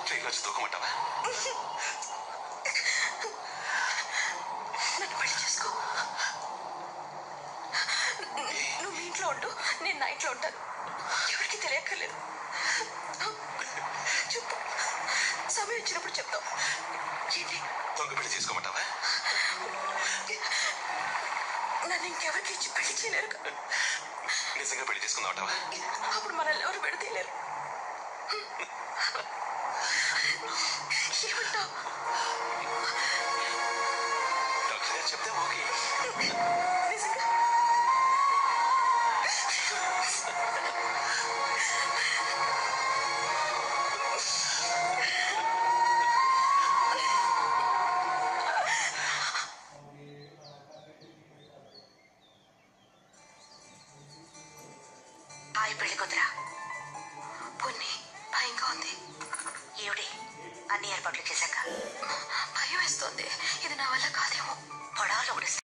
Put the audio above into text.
ట్రైన్లో వచ్చి దూకమంటావా నన్ను పెళ్లి చేసుకో నువ్వు మీ ఇంట్లో ఉండు నేను నా ఇంట్లో ఉంటాను ఎవరికి తెలియక్కర్లేదు చెప్పు సమయం వచ్చినప్పుడు చెప్తాం ఏంటి దొంగ పెళ్లి చేసుకోమంటావా నన్ను ఇంకెవరికి ఇచ్చి పెళ్లి చేయలేరు కదా. నిజంగా పెళ్లి చేసుకుందామంటావా అప్పుడు మనల్ని ఎవరు విడతీయలేరు ఏమంటావు డాక్టర్ గారు చెప్తే ఓకే నిజంగా హాయ్ పెళ్లి కుదరా పొన్ని భయంగా ఉంది ఏమిటి అన్ని ఏర్పాట్లు చేశాక భయం